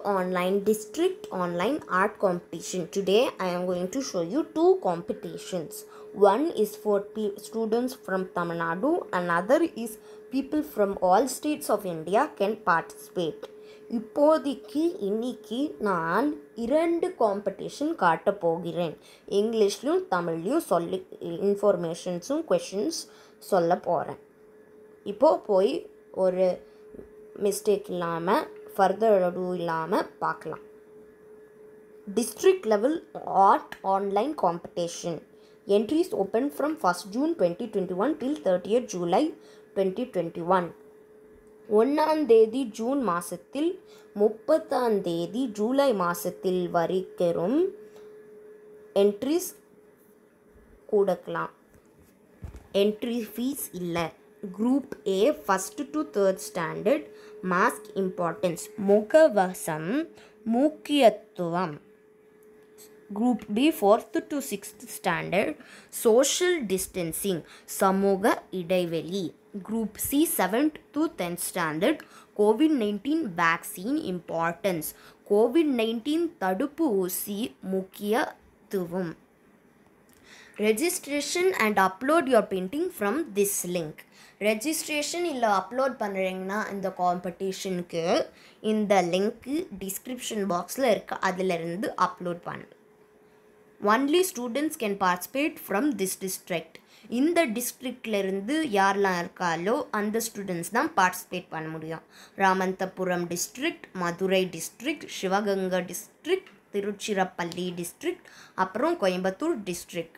online district online art competition today i am going to show you two competitions one is for pe- students from tamil nadu another is people from all states of india can participate இப்போதைக்கு இன்னைக்கு நான் இரண்டு competition காட்ட போகிறேன் இங்கிலீஷ்லையும் தமிழ்லையும் சொல்லி இன்ஃபர்மேஷன்ஸும் questions சொல்ல போகிறேன் இப்போது போய் ஒரு மிஸ்டேக் இல்லாமல் ஃபர்தர் ado இல்லாமல் பார்க்கலாம் district level art online competition entries open from 1st june 2021 till 30th july 2021 ஒன்றாம் தேதி ஜூன் மாதத்தில் முப்பத்தாம் தேதி ஜூலை மாதத்தில் வரைக்கும் என்ட்ரிஸ் கொடுக்கலாம் என்ட்ரி ஃபீஸ் இல்லை group A first to third standard mask importance முகவசம் முக்கியத்துவம் group B fourth to sixth standard social distancing சமூக இடைவெளி group C seventh to tenth standard Covid nineteen vaccine importance Covid nineteen தடுப்பு ஊசி முக்கியத்துவம் registration and upload your painting from this link registration இல்லை upload பண்ணுறீங்கன்னா இந்த காம்படிஷனுக்கு இந்த லிங்க்கு டிஸ்கிரிப்ஷன் பாக்ஸில் இருக்க அதிலிருந்து அப்லோட் பண்ணு only students can participate from this district இந்த டிஸ்ட்ரிக்ட்லேருந்து யாரெல்லாம் இருக்காலோ அந்த ஸ்டூடெண்ட்ஸ் தான் பார்ட்டிசிபேட் பண்ண முடியும் Ramanathapuram district Madurai district Sivaganga district Tiruchirappalli district அப்புறம் கோயம்புத்தூர் டிஸ்ட்ரிக்ட்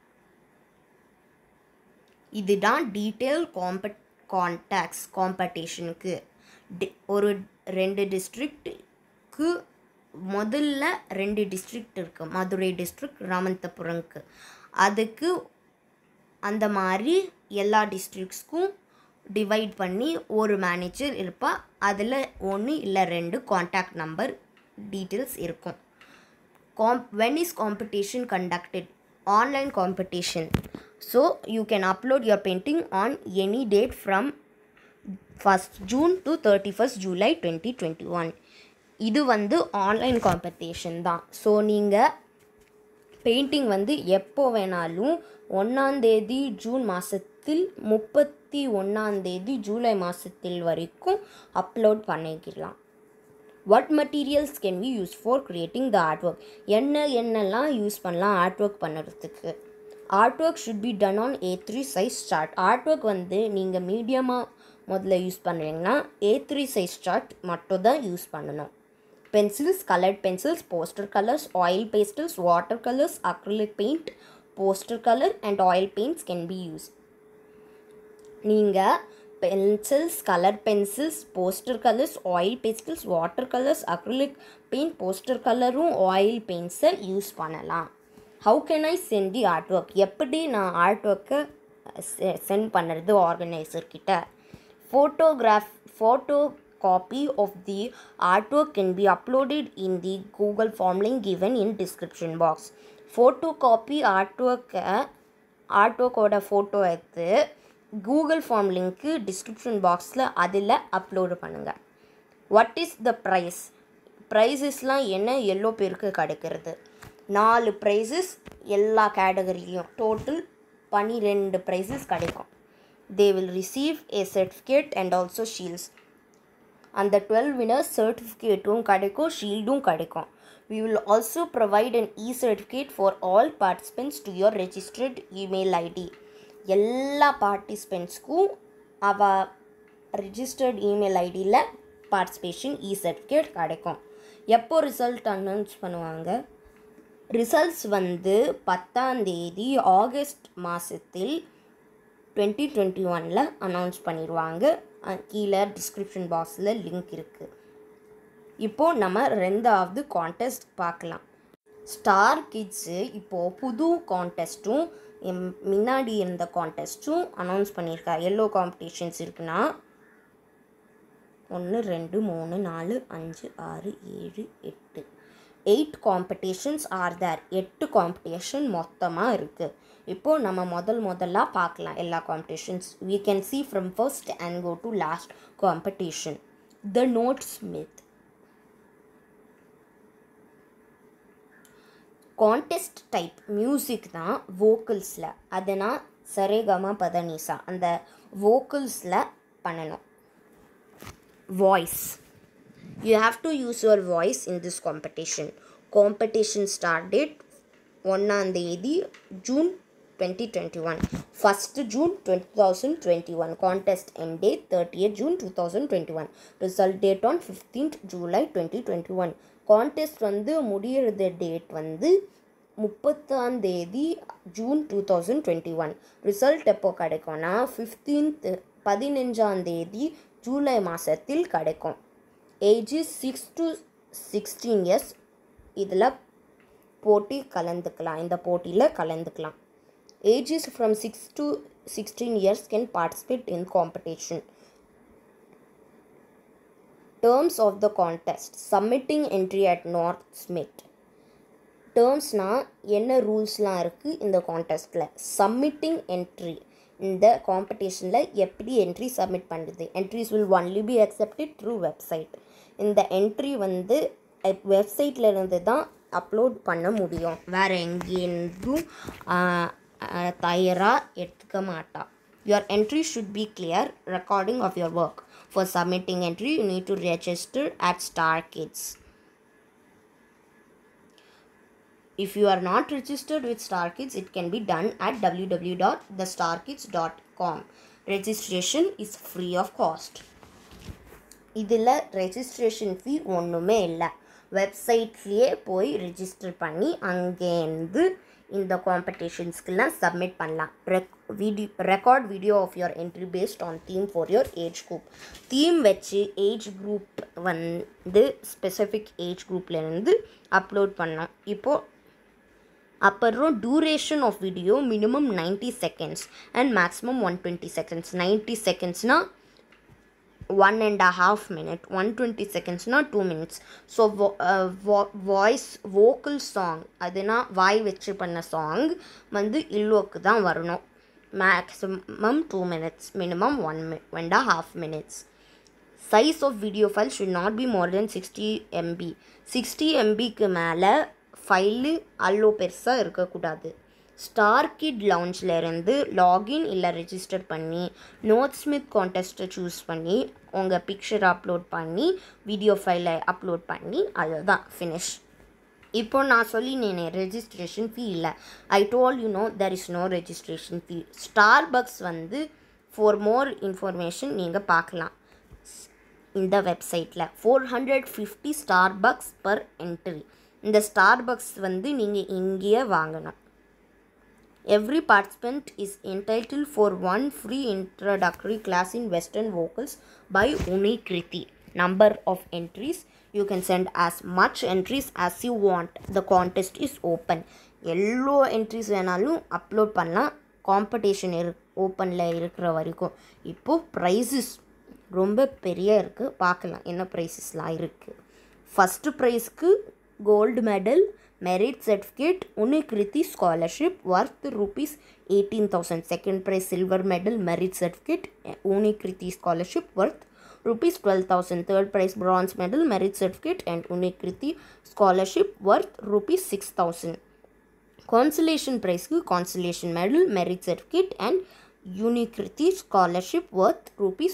இதுதான் டீட்டெயில் காம்பட் கான்டாக்ட்ஸ் காம்படிஷனுக்கு டி ஒரு ரெண்டு டிஸ்ட்ரிக்ட்டுக்கு முதல்ல ரெண்டு டிஸ்ட்ரிக்ட் இருக்குது மதுரை டிஸ்ட்ரிக்ட் ராமந்தபுரம்க்கு அதுக்கு அந்த மாதிரி எல்லா டிஸ்ட்ரிக்ட்ஸ்க்கும் டிவைட் பண்ணி ஒரு மேனேஜர் இருப்பா அதில் ஒன்று இல்லை ரெண்டு காண்டாக்ட் நம்பர் டீட்டெயில்ஸ் இருக்கும் காம் when is competition conducted online competition so you can upload your painting on any date from first June to thirty first July twenty twenty one இது வந்து ஆன்லைன் காம்படிஷன் தான் ஸோ நீங்கள் painting வந்து எப்போ வேணாலும் ஒன்றாந்தேதி ஜூன் மாதத்தில் முப்பத்தி ஒன்றாந்தேதி ஜூலை மாதத்தில் வரைக்கும் அப்லோட் பண்ணிக்கலாம் what materials can we use for creating the art work என்ன என்னெல்லாம் யூஸ் பண்ணலாம் ஆர்ட் ஒர்க் பண்ணுறதுக்கு art work should be done on A three size chart art work வந்து நீங்கள் மீடியமாக முதல்ல யூஸ் பண்ணுறீங்கன்னா ஏ த்ரீ சைஸ் சார்ட் மட்டும் தான் யூஸ் பண்ணணும் pencils coloured pencils poster colours oil pastels water colours acrylic paint poster colour and oil paints can be use நீங்கள் pencils colour pencils poster colours oil pastels water colours acrylic paint poster கலரும் oil பெயிண்ட்ஸை use பண்ணலாம் how can I send the art work எப்படி நான் art ஒர்க்கை send பண்ணுறது ஆர்கனைசர்கிட்ட photograph photo copy of the artwork can be uploaded in the google form link given in description box photocopy artwork ஆர்ட்ஒர்க்கோட photo எடுத்து Google form லிங்க்கு description பாக்ஸில் அதில் அப்லோடு பண்ணுங்கள் வாட் இஸ் த ப்ரைஸ் ப்ரைஸஸ்லாம் என்ன எல்லோ பேருக்கு கிடைக்கிறது நாலு ப்ரைஸஸ் எல்லா கேட்டகரிலையும் டோட்டல் பன்னிரெண்டு ப்ரைஸஸ் கிடைக்கும் they will receive a certificate and also shields அந்த டுவெல் வினர்ஸ் சர்டிஃபிகேட்டும் கிடைக்கும் ஷீல்டும் கிடைக்கும் we will also provide an e-certificate for all participants to your registered email id எல்லா பார்ட்டிசிபெண்ட்ஸ்க்கும் அவ ரிஜிஸ்டர்ட் இமெயில் ஐடியில் பார்ட்டிசிபேஷன் இ சர்டிஃபிகேட் கிடைக்கும் எப்போ ரிசல்ட் அனௌன்ஸ் பண்ணுவாங்க ரிசல்ட்ஸ் வந்து பத்தாம் தேதி ஆகஸ்ட் மாதத்தில் டுவெண்ட்டி டுவெண்ட்டி ஒனில் அனௌன்ஸ் பண்ணிடுவாங்க கீழே டிஸ்கிரிப்ஷன் பாக்ஸில் லிங்க் இருக்குது இப்போது நம்ம ரெண்டாவது கான்டெஸ்ட் பார்க்கலாம் ஸ்டார் கிட்ஸு இப்போது புது கான்டெஸ்ட்டும் முன்னாடி இருந்த கான்டெஸ்ட்டும் அனௌன்ஸ் பண்ணியிருக்கா எல்லோ காம்படிஷன்ஸ் இருக்குன்னா ஒன்று ரெண்டு மூணு நாலு அஞ்சு ஆறு ஏழு எட்டு எயிட் காம்படிஷன்ஸ் ஆர் தேர் எட்டு காம்படிஷன் மொத்தமாக இருக்குது இப்போது நம்ம முதல் முதலாக பார்க்கலாம் எல்லா competitions we can see from first and go to last competition the note smith contest type music தான் வோக்கல்ஸில் அதுனா சரிகமா பதனிசா அந்த வோக்கல்ஸில் பண்ணணும் voice you have to use your voice in this competition competition start date ஒன்றாம் தேதி June twenty twenty one first June twenty thousand twenty one contest end date thirty June two thousand twenty one result date on fifteenth July twenty twenty one contest வந்து முடியிறது date வந்து முப்பத்தாம் தேதி June two thousand twenty one result எப்போ கிடைக்கும்னா fifteenth பதினஞ்சாம் தேதி July மாதத்தில் கிடைக்கும் ages six to sixteen years இதில் போட்டி கலந்துக்கலாம் இந்த போட்டியில் கலந்துக்கலாம் ages from six to sixteen years can participate in competition terms of the contest submitting entry at north smith டேர்ம்ஸ்னால் என்ன ரூல்ஸ்லாம் இருக்குது இந்த கான்டெஸ்ட்டில் சப்மிட்டிங் என்ட்ரி இந்த காம்படிஷனில் எப்படி என்ட்ரி சப்மிட் பண்ணுறது entries will only be accepted through website இந்த என்ட்ரி வந்து வெப்சைட்டில் இருந்து தான் அப்லோட் பண்ண முடியும் வேறு எங்கேருந்தும் தயாராக எடுத்துக்க மாட்டா your entry should be clear recording of your work for submitting entry you need to register at star kids If you are not registered with StarKids, it can be done at www.thestarkids.com. Registration is free of cost. இதில் registration fee ஒன்றுமே இல்லை வெப்சைட்லேயே போய் register பண்ணி அங்கேருந்து இந்த காம்படிஷன்ஸ்க்கெல்லாம் submit பண்ணலாம் ரெக் video record video of your entry based on theme for your age group theme வச்சு ஏஜ் குரூப் வந்து ஸ்பெசிஃபிக் ஏஜ் குரூப்லேருந்து அப்லோட் பண்ணோம் இப்போது அப்புறம் duration of video minimum ninety seconds and maximum one twenty seconds ninety செகண்ட்ஸ்னால் one and a half minute one twenty செகண்ட்ஸ்னால் two minutes so voice vocal song அதுனா வாய் வச்சு பண்ண சாங் வந்து இல்லோக்கு தான் வரணும் maximum two minutes minimum one மி one a half minutes size of video file should not be more than sixty MB sixty எம்பிக்கு மேலே ஃபைலு அவ்வளோ பெருசாக இருக்கக்கூடாது ஸ்டார் கிட் லவுஞ்சில் இருந்து லாகின் இல்லை ரெஜிஸ்டர் பண்ணி நோட் ஸ்மித் கான்டெஸ்ட்டை சூஸ் பண்ணி உங்கள் பிக்சர் அப்லோட் பண்ணி வீடியோ ஃபைலை அப்லோட் பண்ணி அதுதான் ஃபினிஷ் இப்போ நான் சொல்லினேனே ரெஜிஸ்ட்ரேஷன் ஃபீ இல்லை I told you no there is no registration fee star bucks வந்து ஃபார் மோர் இன்ஃபர்மேஷன் நீங்கள் பார்க்கலாம் இந்த வெப்சைட்டில் four hundred fifty star bucks per entry இந்த ஸ்டார் பக்ஸ் வந்து நீங்கள் இங்கேயே வாங்கணும் every participant is entitled for one free introductory class in western vocals by Uni Kriti. Number of entries you can send as much entries as you want. The contest is open. எவ்வளோ entries வேணாலும் upload பண்ணலாம் competition இரு ஓப்பனில் இருக்கிற வரைக்கும் இப்போது prices ரொம்ப பெரிய இருக்குது பார்க்கலாம் என்ன ப்ரைஸஸ்லாம் இருக்குது ஃபஸ்ட்டு ப்ரைஸ்க்கு gold medal merit certificate Unikriti scholarship worth rupees eighteen thousand second prize silver medal merit certificate Unikriti scholarship worth rupees 12000 third prize bronze medal merit certificate and unikriti scholarship worth rupees 6000 consolation prize க்கு consolation medal merit certificate and unikriti scholarship worth rupees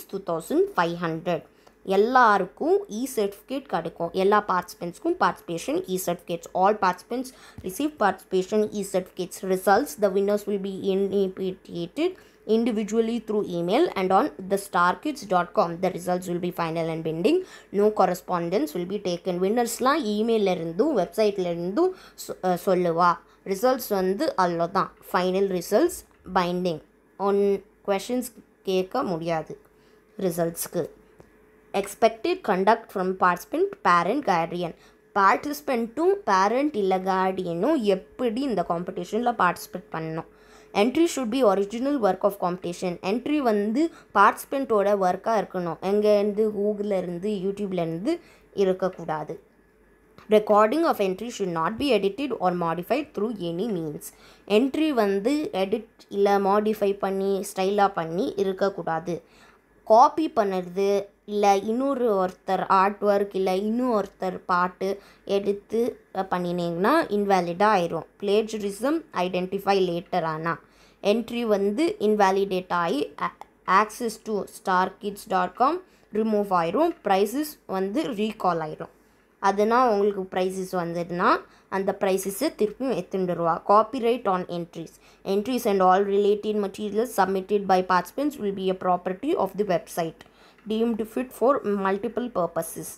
2500 எல்லாருக்கும் இ certificate கிடைக்கும் எல்லா பார்ட்டிசிபெண்ட்ஸ்க்கும் participation E certificates all participants receive participation E certificates results the winners will be intimated individually through email and on thestarkids.com the results will be final and pending no correspondence will be taken winnersலாம் இமெயிலில் இருந்தும் வெப்சைட்டில் இருந்தும் சொ- அஹ் சொல்லுவா results வந்து அவ்வளோதான் final results binding on questions கேட்க முடியாது ரிசல்ட்ஸ்க்கு expected conduct from participant parent guardian பார்ட்டிசிபெண்ட்டும் பேரண்ட் இல்லை கார்டியனும் எப்படி இந்த காம்படிஷனில் பார்ட்டிசிபேட் பண்ணணும் entry should be original work of competition entry வந்து பார்ட்டிசிபெண்ட்டோட ஒர்க்காக இருக்கணும் எங்கேருந்து கூகுளில் இருந்து யூடியூப்லேருந்து இருக்கக்கூடாது recording of entry should not be edited or modified through any means entry வந்து எடிட் இல்லை மாடிஃபை பண்ணி ஸ்டைலாக பண்ணி இருக்கக்கூடாது காப்பி பண்ணுறது இல்லை இன்னொரு ஒருத்தர் ஆர்ட் ஒர்க் இல்லை இன்னும் ஒருத்தர் பாட்டு எடுத்து பண்ணினீங்கன்னா இன்வேலிடாக ஆயிரும் பிளேஜரிசம் ஐடென்டிஃபை லேட்டர் ஆனால் என்ட்ரி வந்து இன்வேலிடேட் ஆகி access to star kids dot com remove ஆயிரும் ப்ரைஸஸ் வந்து ரீகால் ஆயிரும் அதனால் உங்களுக்கு ப்ரைஸஸ் வந்ததுன்னா அந்த ப்ரைஸஸை திருப்பியும் எடுத்துட்டு வருவா copyright on entries entries and all related materials submitted by participants will be a property of the website deemed fit for multiple purposes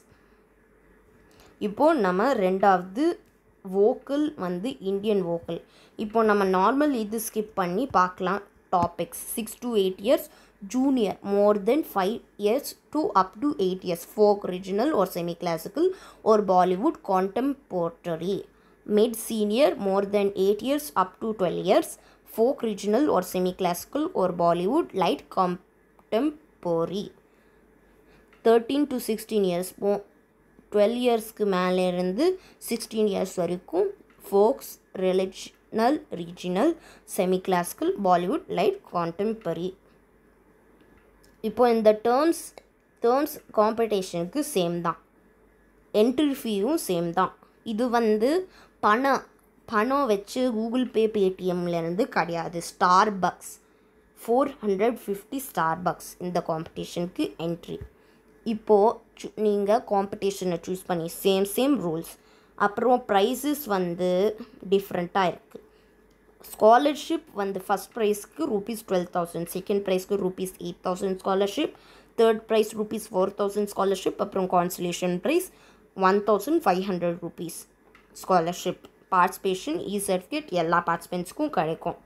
இப்போது நம்ம ரெண்டாவது வோக்கல் வந்து இந்தியன் வோக்கல் இப்போ நம்ம நார்மல் இது ஸ்கிப் பண்ணி பார்க்கலாம் topics six to eight years junior more than five years to up to eight years folk regional or semi classical or Bollywood contemporary mid senior more than eight years up to twelve years folk regional or semi classical or Bollywood light contemporary thirteen to sixteen years twelve இயர்ஸ்க்கு மேலே இருந்து sixteen years வரைக்கும் folks regional regional semi classical Bollywood light contemporary இப்போ இந்த terms terms காம்படிஷனுக்கு same தான் entry ஃபீயும் same தான் இது வந்து பணம் பணம் வச்சு கூகுள் பே பேடிஎம்லேருந்து கிடையாது star bucks four hundred fifty star bucks இந்த காம்படிஷனுக்கு என்ட்ரி இப்போது நீங்கள் காம்படிஷனை சூஸ் பண்ணி சேம் சேம் ரூல்ஸ் அப்புறம் ப்ரைஸஸ் வந்து டிஃப்ரெண்ட்டாக இருக்குது ஸ்காலர்ஷிப் வந்து ஃபஸ்ட் ப்ரைஸ்க்கு ரூபீஸ் டுவெல் தௌசண்ட் செகண்ட் ப்ரைஸ்க்கு rupees eight thousand scholarship third prize rupees four thousand scholarship அப்புறம் consolation prize one thousand five hundred rupees scholarship participation இ சர்டிஃபிகேட் எல்லா பார்ட்டிசிபெண்ட்ஸ்க்கும் கிடைக்கும்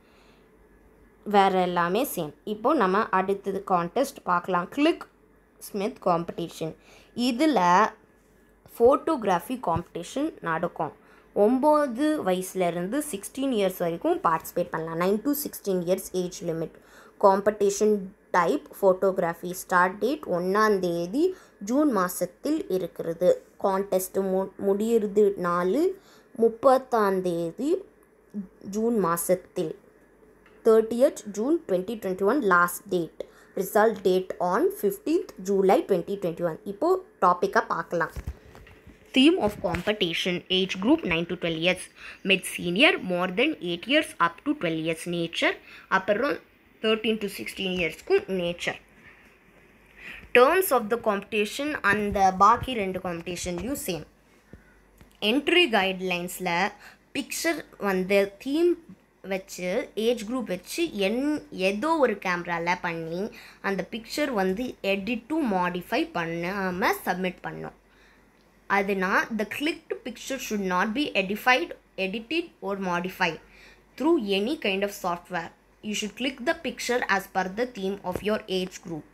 வேறு எல்லாமே சேம் இப்போ நம்ம அடுத்தது கான்டெஸ்ட் பார்க்கலாம் கிளிக் ஸ்மித் காம்படிஷன் இதில் ஃபோட்டோகிராஃபி காம்படிஷன் நடக்கும் ஒம்பது வயசுலேருந்து சிக்ஸ்டீன் இயர்ஸ் வரைக்கும் பார்ட்டிசிபேட் பண்ணலாம் nine to sixteen years age limit competition type photography start date ஒன்றாந்தேதி ஜூன் மாதத்தில் இருக்கிறது கான்டெஸ்ட் மு முடியிறது நாலு முப்பத்தாந்தேதி ஜூன் மாதத்தில் thirtieth June twenty twenty one last date result date on fifteenth July twenty twenty one இப்போது டாப்பிக்காக பார்க்கலாம் theme of competition age group 9 to 12 years mid senior more than 8 years up to 12 years nature அப்புறம் 13 to 16 இயர்ஸ்க்கும் nature terms of the competition அந்த பாக்கி ரெண்டு காம்படிஷன்லையும் same entry கைட்லைன்ஸில் பிக்சர் வந்து தீம் வச்சு ஏஜ் குரூப் வச்சு என் ஏதோ ஒரு கேமராவில் பண்ணி அந்த பிக்சர் வந்து எடிட் டு மாடிஃபை பண்ணாமல் சப்மிட் பண்ணோம் அதுனா the clicked picture should not be edified edited or modified through any kind of software you should click the picture as per the theme of your age group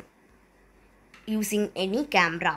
using any camera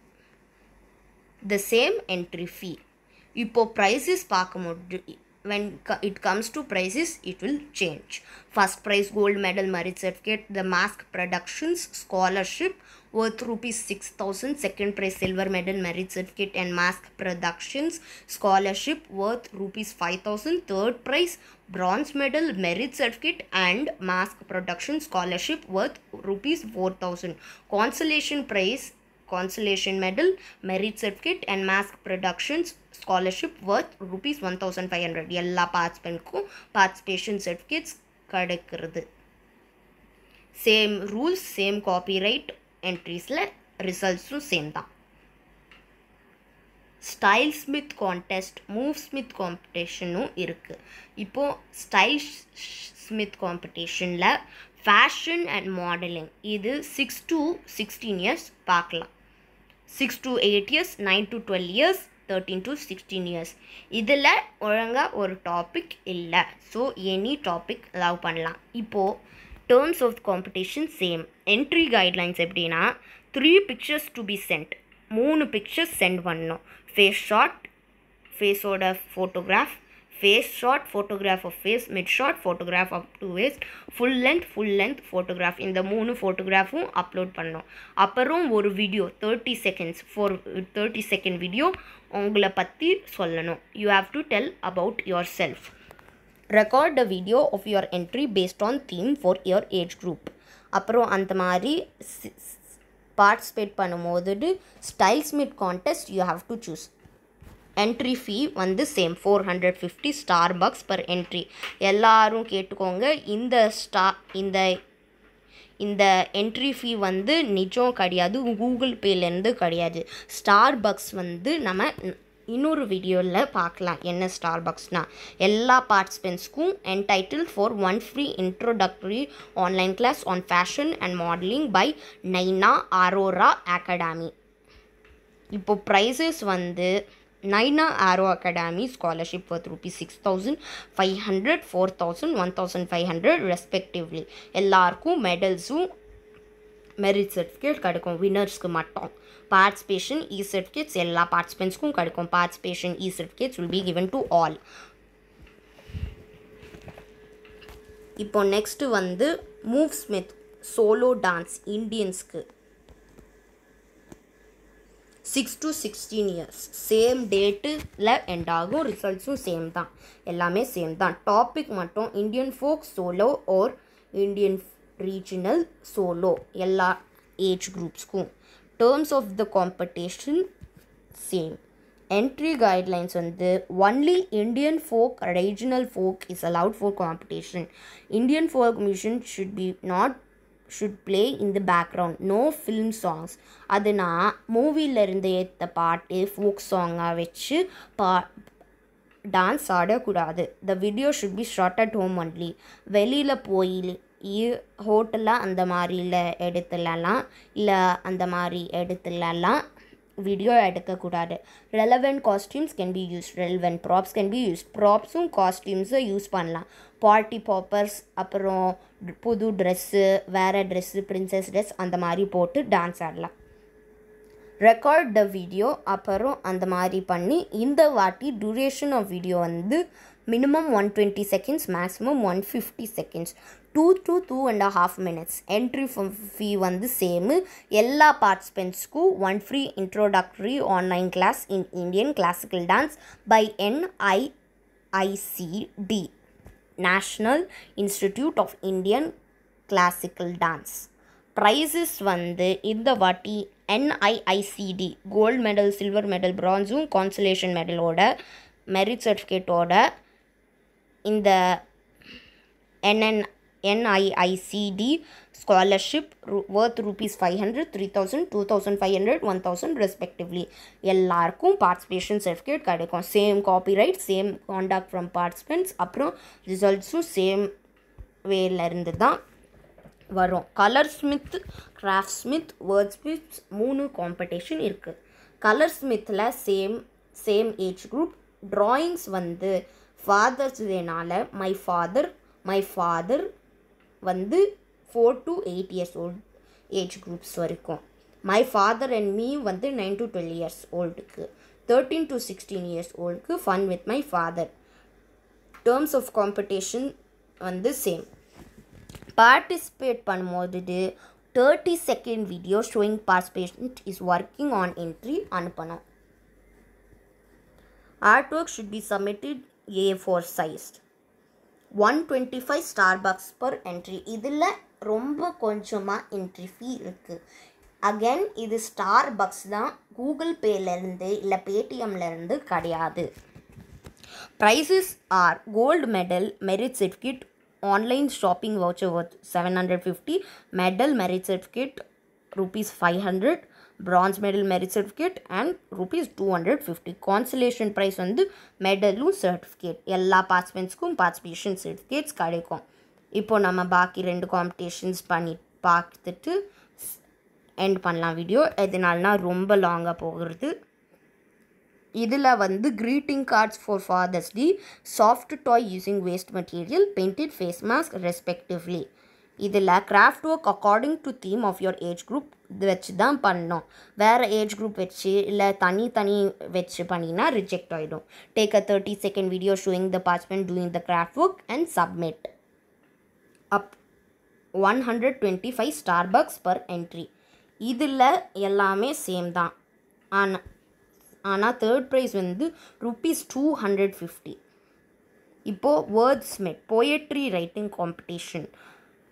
the same entry fee இப்போ prizes பார்க்க முடியும் when co- it comes to prices it will change first prize gold medal merit certificate the mask productions scholarship worth rupees 6000 second prize silver medal merit certificate and mask productions scholarship worth rupees 5000 third prize bronze medal merit certificate and mask production scholarship worth rupees 4000 consolation prize consolation medal, merit certificate and mask productions scholarship worth rupees 1500 எல்லா பார்ட்டிசிபெண்ட்க்கும் participation certificates கிடைக்கிறது same rules same copyright என்ட்ரிஸில் ரிசல்ட்ஸும் same தான் Style Smith contest Move Smith காம்படிஷனும் இருக்குது இப்போது Style Smith காம்படிஷனில் ஃபேஷன் அண்ட் மாடலிங் இது சிக்ஸ் டு சிக்ஸ்டீன் இயர்ஸ் பார்க்கலாம் six to eight years nine to twelve years thirteen to sixteen years இதில் ஒழுங்காக ஒரு டாபிக் இல்லை ஸோ எனி டாபிக் லவ் பண்ணலாம் இப்போது terms of competition same entry guidelines எப்படின்னா three pictures to be sent மூணு pictures sent பண்ணணும் ஃபேஸ் ஷாட் ஃபேஸோட photograph face shot photograph of face mid shot photograph of to waist full length full length photograph இந்த மூணு ஃபோட்டோகிராஃபும் upload பண்ணோம் அப்புறம் ஒரு video thirty seconds for thirty second video உங்களை பற்றி சொல்லணும் you have to tell about yourself record the video of your entry based on theme for your age group அப்புறம் அந்த மாதிரி பார்ட்டிசிபேட் பண்ணும்போது Style Smith contest you have to choose entry fee வந்து same four hundred fifty star bucks per entry எல்லாரும் கேட்டுக்கோங்க இந்த ஸ்டா இந்த இந்த என்ட்ரி ஃபீ வந்து நிஜம் கிடையாது கூகுள் பேலேருந்து கிடையாது ஸ்டார் பக்ஸ் வந்து நம்ம இன்னொரு வீடியோவில் பார்க்கலாம் என்ன ஸ்டார் பக்ஸ்னா எல்லா பார்ட்டிசிபென்ட்ஸ்க்கும் entitled for one free introductory online class on fashion and modelling by Naina Arora Academy இப்போ ப்ரைஸஸ் வந்து Naina Arora Academy scholarship worth rupees six thousand five hundred four thousand one thousand five hundred respectively எல்லாருக்கும் மெடல்ஸும் மெரிட் சர்டிஃபிகேட் கிடைக்கும் வின்னர்ஸ்க்கு மட்டும் participation இ certificates எல்லா பார்ட்டிசிபென்ட்ஸ்க்கும் கிடைக்கும் participation E certificates will be given to all இப்போ நெக்ஸ்ட்டு வந்து மூவ் ஸ்மித் சோலோ டான்ஸ் இண்டியன்ஸ்க்கு six to sixteen years same டேட்டில் எண்ட் ஆகும் ரிசல்ட்ஸும் சேம் தான் எல்லாமே சேம் தான் டாபிக் மட்டும் Indian folk solo or Indian regional solo எல்லா ஏஜ் குரூப்ஸ்க்கும் terms of the competition same entry guidelines வந்து only Indian folk regional folk is allowed for competition Indian folk music should be not should play in the background no film songs அது நான் மூவிலேருந்து ஏற்ற பாட்டு folk சாங்காக வச்சு பா dance ஆடக்கூடாது the video should be shot at home only வெளியில் போய் ஹோட்டலில் அந்த மாதிரில இடத்துலலாம் இல்லை அந்த மாதிரி இடத்துலலாம் வீடியோ எடுக்கக்கூடாது relevant costumes can be use relevant props can be use ப்ராப்ஸும் காஸ்டியூம்ஸும் யூஸ் பண்ணலாம் பார்ட்டி பாப்பர்ஸ் அப்புறம் புது ட்ரெஸ்ஸு வேறு ட்ரெஸ்ஸு பிரின்சஸ் ட்ரெஸ் அந்த மாதிரி போட்டு டான்ஸ் ஆடலாம் ரெக்கார்ட் த வீடியோ அப்புறம் அந்த மாதிரி பண்ணி இந்த வாட்டி டூரேஷன் ஆஃப் வீடியோ வந்து minimum one twenty seconds maximum one fifty seconds two to two and half minutes entry fee வந்து சேமு எல்லா பார்ட்டிசிபென்ட்ஸ்க்கும் one free introductory online class in Indian classical dance by NIICD National Institute of Indian classical Dance prizes வந்து இந்த வாட்டி NIICD gold medal silver medal பிரான்ஸும் consolation மெடலோட merit சர்டிஃபிகேட்டோட இந்த என்என் NIICD scholarship worth rupees five hundred three thousand two thousand five hundred one thousand respectively எல்லாருக்கும் participation certificate கிடைக்கும் same copyright same contact from participants அப்புறம் ரிசல்ட்ஸும் சேம் வேலேருந்து தான் வரும் Colour Smith Craft Smith Word Smith மூணு காம்படிஷன் இருக்குது Colour ஸ்மித்தில் same same age group drawings வந்து ஃபாதர்ஸ் டேனால் மை ஃபாதர் மை ஃபாதர் வந்து four to eight years old age groups வரைக்கும் மை ஃபாதர் அண்ட் மீ வந்து நைன் டு டுவெல் இயர்ஸ் ஓல்டுக்கு thirteen to sixteen years ஓல்டுக்கு fun with my father terms of competition வந்து same participate பண்ணும்போது thirty second video showing participation is working on entry அனுப்பணும் art work should be submitted A four sized one twenty five star bucks per entry இதில் ரொம்ப கொஞ்சமாக entry fee இருக்குது again இது star bucks தான் Google பேலேருந்து இல்லை பேடிஎம்லேருந்து கிடையாது prizes are gold medal merit certificate online shopping voucher worth seven hundred fifty medal merit certificate rupees five hundred France medal merit certificate and rupees two hundred fifty consolation prize வந்து மெடலும் certificate எல்லா பார்ட்டிசிபென்ட்ஸ்க்கும் participation certificates கிடைக்கும் இப்போ நம்ம பாக்கி ரெண்டு competitions பண்ணி பார்த்துட்டு எண்ட் பண்ணலாம் வீடியோ எதனாலனா ரொம்ப லாங்காக போகிறது இதில் வந்து greeting cards for Father's Day soft toy using waste material painted face mask respectively இதில் craft work according to theme of your age group இது வச்சு தான் பண்ணோம் வேறு ஏஜ் குரூப் வச்சு இல்லை தனி தனி வச்சு பண்ணினா ரிஜெக்ட் ஆகிடும் take a thirty second video showing the participant doing the craft work and submit up one hundred twenty five star bucks per entry இதில் எல்லாமே சேம் தான் ஆனால் ஆனால் தேர்ட் ப்ரைஸ் வந்து ருபீஸ் டூ ஹண்ட்ரட் ஃபிஃப்டி இப்போது Words Smith poetry writing competition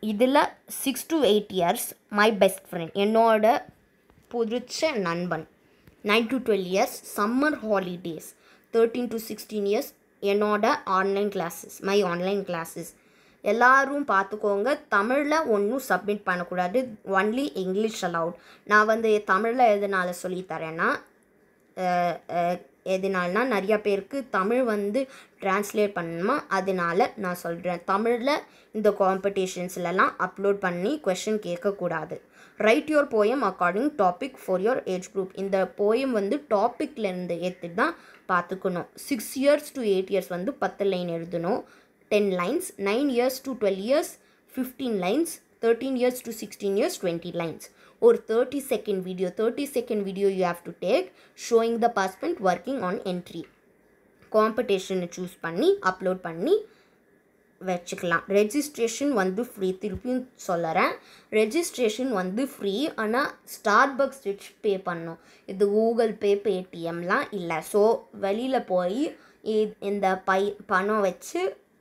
இதில் six to eight years my best friend என்னோட பிடிச்ச நண்பன் nine to twelve years summer holidays thirteen to sixteen years என்னோட online classes my online classes எல்லாரும் பார்த்துக்கோங்க தமிழில் ஒன்றும் சப்மிட் பண்ணக்கூடாது ஒன்லி இங்கிலீஷ் அலவுட் நான் வந்து தமிழில் எதனால் சொல்லித்தரேன்னா அஹ், அஹ், எதனால்னா நிறைய பேருக்கு தமிழ் வந்து ட்ரான்ஸ்லேட் பண்ணணுமா அதனால நான் சொல்கிறேன் தமிழில் இந்த காம்படிஷன்ஸ்லலாம் அப்லோட் பண்ணி கொஷின் கேட்கக்கூடாது write your poem according topic for your age group இந்த போயம் வந்து டாப்பிக்லேருந்து எடுத்து தான் பார்த்துக்கணும் six years to eight years வந்து பத்து லைன் எழுதணும் ten lines nine years to twelve years fifteen lines thirteen years to sixteen years twenty lines ஒரு thirty second video thirty second video you have to take showing the participant working on entry காம்படிஷனை choose பண்ணி upload பண்ணி வச்சுக்கலாம் registration வந்து free திருப்பியும் சொல்லுறேன் registration வந்து free ஆனால் ஸ்டார் பக்ஸ் வச்சு பே பண்ணணும் இது கூகுள் பே பேடிஎம்லாம் இல்லை ஸோ வெளியில் போய் இ- இந்த பை பணம் வச்சு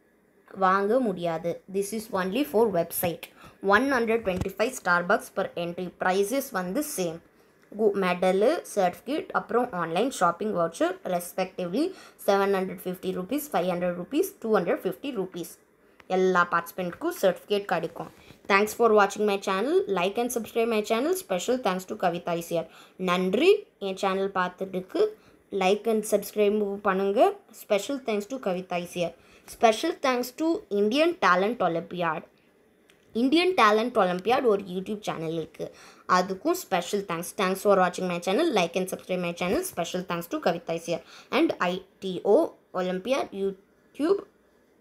வாங்க முடியாது this is only for website one hundred twenty five star bucks per entry prizes வந்து சேம் கு மெடலு சர்டிஃபிகேட் அப்புறம் online shopping voucher respectively seven hundred fifty rupees five hundred rupees two hundred fifty rupees எல்லா பார்ட்டிசிபெண்ட்க்கும் certificate கிடைக்கும் thanks for வாட்சிங் my channel like and subscribe my channel special thanks to Kavitha Iyer நன்றி என் channel பார்த்துட்டுக்கு like and subscribe பண்ணுங்கள் special thanks to Kavitha ஐசியர் special thanks to Indian Talent Olympiad Indian Talent Olympiad ஒரு YouTube channel இருக்குது அதுக்கும் special thanks thanks for வாட்சிங் my channel like and subscribe my channel special thanks to Kavitha Iyer and ITO Olympiad YouTube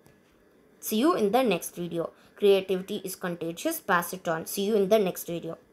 See you in the next video. Creativity is contagious. Pass it on. See you in the next video.